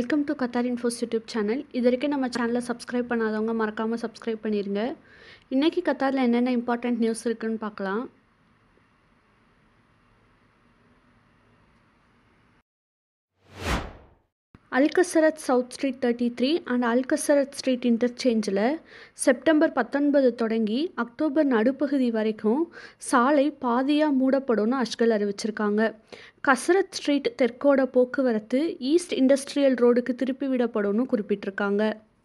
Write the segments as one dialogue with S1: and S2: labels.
S1: welcome to Qatar infos YouTube channel இது வரைக்கும் நம்ம சேனலை சப்ஸ்கிரைப் பண்ணாதவங்க மறக்காமல் சப்ஸ்கிரைப் பண்ணிடுங்க இன்றைக்கி கத்தாரில் என்னென்ன இம்பார்ட்டண்ட் நியூஸ் இருக்குன்னு பார்க்கலாம் அல்கசரத் south street thirty three and அல்கசரத் ஸ்ட்ரீட் இன்டர்சேஞ்சில் செப்டம்பர் பத்தொன்பது தொடங்கி அக்டோபர் நடுப்பகுதி வரைக்கும் சாலை பாதியாக மூடப்படும்னு அஷ்கல் அறிவிச்சிருக்காங்க கசரத் ஸ்ட்ரீட் தெற்கோட போக்குவரத்து ஈஸ்ட் இண்டஸ்ட்ரியல் ரோடுக்கு திருப்பி விடப்படும்னு குறிப்பிட்டிருக்காங்க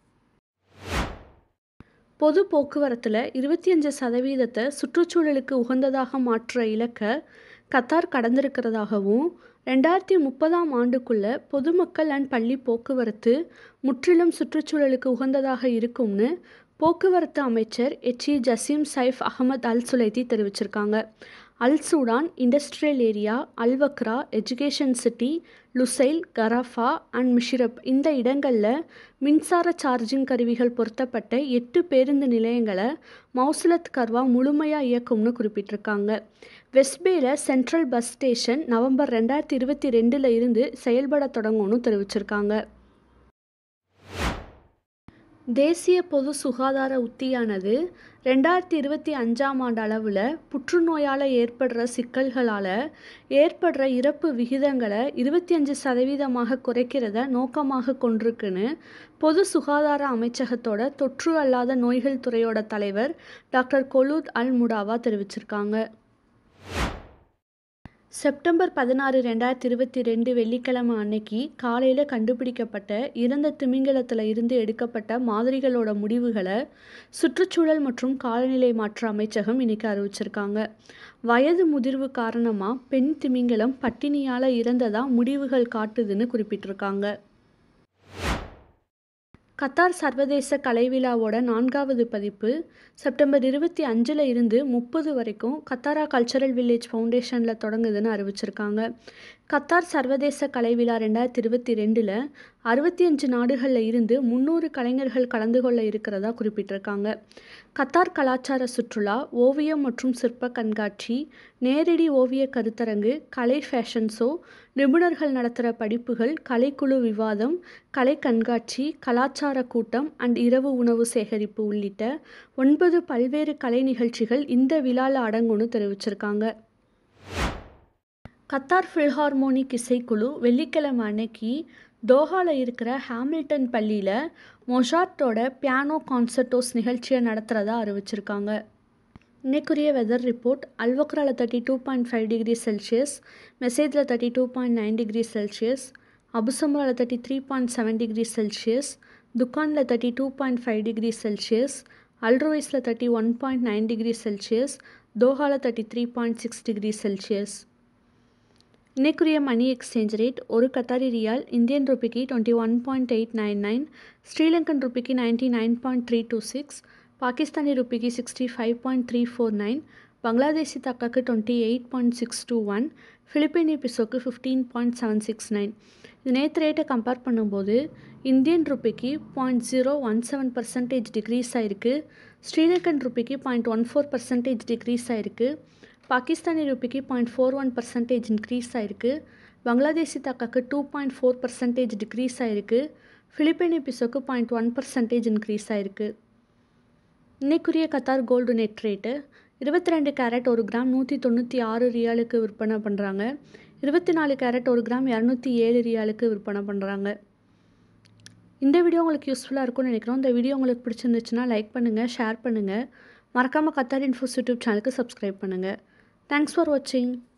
S1: பொது போக்குவரத்தில் இருபத்தி அஞ்சு சதவீதத்தை சுற்றுச்சூழலுக்கு உகந்ததாக மாற்ற இலக்கை கத்தார் கடந்திருக்கிறதாகவும் ரெண்டாயிரத்தி முப்பதாம் ஆண்டுக்குள்ள பொதுமக்கள் அண்ட் பள்ளி போக்குவரத்து முற்றிலும் சுற்றுச்சூழலுக்கு உகந்ததாக இருக்கும்னு போக்குவரத்து அமைச்சர் எச்இ ஜசீம் சைஃப் அகமது அல் சுலைத்தி தெரிவிச்சிருக்காங்க Al Sudan industrial area Al Wakra education city Lusail Gharrafa and Msheireb இந்த இடங்களில் மின்சார சார்ஜிங் கருவிகள் பொருத்தப்பட்ட எட்டு பேருந்து நிலையங்களை மௌசலத் கர்வா முழுமையாக இயக்கும்னு குறிப்பிட்டிருக்காங்க வெஸ்ட்பேல சென்ட்ரல் பஸ் ஸ்டேஷன் நவம்பர் ரெண்டாயிரத்தி இருபத்தி ரெண்டில் இருந்து செயல்பட தொடங்கும்னு தெரிவிச்சிருக்காங்க தேசிய பொது சுகாதார உத்தியானது ரெண்டாயிரத்தி இருபத்தி அஞ்சாம் ஆண்டு அளவில் புற்றுநோயால் ஏற்படுற சிக்கல்களால் ஏற்படுற இறப்பு விகிதங்களை இருபத்தி அஞ்சு சதவீதமாக குறைக்கிறத நோக்கமாக கொண்டிருக்குன்னு பொது சுகாதார அமைச்சகத்தோட தொற்று அல்லாத நோய்கள் துறையோட தலைவர் டாக்டர் கொலூத் அல் முடாவா தெரிவிச்சிருக்காங்க செப்டம்பர் பதினாறு ரெண்டாயிரத்தி இருபத்தி ரெண்டு வெள்ளிக்கிழமை அன்னைக்கு காலையில் கண்டுபிடிக்கப்பட்ட இறந்த திமிங்கலத்தில் இருந்து எடுக்கப்பட்ட மாதிரிகளோட முடிவுகளை சுற்றுச்சூழல் மற்றும் காலநிலை மாற்ற அமைச்சகம் இன்னைக்கு அறிவிச்சிருக்காங்க வயது முதிர்வு காரணமாக பெண் திமிங்கலம் பட்டினியால் இறந்ததாக முடிவுகள் காட்டுதுன்னு குறிப்பிட்டிருக்காங்க கத்தார் சர்வதேச கலைவிழாவோட நான்காவது பதிப்பு செப்டம்பர் இருபத்தி அஞ்சில் இருந்து முப்பது வரைக்கும் கத்தாரா கல்ச்சரல் வில்லேஜ் ஃபவுண்டேஷனில் தொடங்குதுன்னு அறிவிச்சிருக்காங்க கத்தார் சர்வதேச கலைவிழா ரெண்டாயிரத்தி இருபத்தி ரெண்டில் அறுபத்தி அஞ்சு நாடுகளில் இருந்து முந்நூறு கலைஞர்கள் கலந்து கொள்ள இருக்கிறதா குறிப்பிட்டிருக்காங்க கத்தார் கலாச்சார சுற்றுலா ஓவியம் மற்றும் சிற்ப கண்காட்சி நேரடி ஓவிய கருத்தரங்கு கலை ஃபேஷன் ஷோ நிபுணர்கள் நடத்துகிற படிப்புகள் கலைக்குழு விவாதம் கலை கண்காட்சி கலாச்சார கூட்டம் அண்ட் இரவு உணவு சேகரிப்பு உள்ளிட்ட ஒன்பது பல்வேறு கலை நிகழ்ச்சிகள் இந்த விழாவில் அடங்கும்னு தெரிவிச்சிருக்காங்க கத்தார் ஃபில்ஹார்மோனிக் இசைக்குழு வெள்ளிக்கிழமை அன்னைக்கு தோஹாவில் இருக்கிற ஹாமில்டன் பள்ளியில் மொஷார்ட்டோட பியானோ கான்சர்ட்டோஸ் நிகழ்ச்சியை நடத்துகிறதா அறிவிச்சிருக்காங்க இன்னைக்குரிய வெதர் ரிப்போர்ட் அல்வக்ராவில் thirty two point five degree Celsius மெசேஜில் thirty two point nine degree Celsius அபுசம்ராவில் thirty three point seven degree Celsius துக்கானில் thirty two point five degree Celsius அல்ரோவைஸில் thirty one point nine degree Celsius தோஹாவில் thirty three point six degree Celsius இன்னைக்குரிய மணி exchange rate ஒரு Qatari riyal Indian ருபிக்கு twenty one point eight nine nine Sri Lankan ருபிக்கு ninety nine point three two six Pakistani ருபிக்கு sixty five point three four nine Bangladeshi தக்காக்கு twenty eight point six two one Philippine பிசோக்கு fifteen point seven six nine இது நேற்று ரேட்டை compare பண்ணும்போது Indian ருபிக்கு point zero one seven percentage decrease ஆகிருக்கு ஸ்ரீலங்கன் ருபிக்கு point one four percentage decrease ஆகிருக்கு பாகிஸ்தானி ருபிக்கு point four one percentage increase ஆகிருக்கு பங்களாதேஷி தக்காக்கு two point four percentage decrease ஆகிருக்கு ஃபிலிப்பைனி பிசோக்கு பாயிண்ட் ஒன் பர்சன்டேஜ் இன்க்ரீஸ் ஆகிருக்கு இன்னைக்குரிய கத்தார் கோல்டு நெட் ரேட்டு இருபத்தி ரெண்டு கேரட் ஒரு கிராம் நூற்றி தொண்ணூற்றி ஆறு ரியாலுக்கு விற்பனை பண்ணுறாங்க இருபத்தி நாலு கேரட் ஒரு கிராம் இரநூத்தி ஏழு ரியாலுக்கு விற்பனை பண்ணுறாங்க இந்த வீடியோ உங்களுக்கு யூஸ்ஃபுல்லாக இருக்கும்னு நினைக்கிறோம் இந்த வீடியோ உங்களுக்கு பிடிச்சிருந்துச்சுன்னா லைக் பண்ணுங்கள் ஷேர் பண்ணுங்கள் மறக்காமல் கத்தார் இன்ஃபோஸ் யூடியூப் சேனலுக்கு சப்ஸ்கிரைப் பண்ணுங்கள் தேங்க்ஸ் ஃபார் வாட்சிங்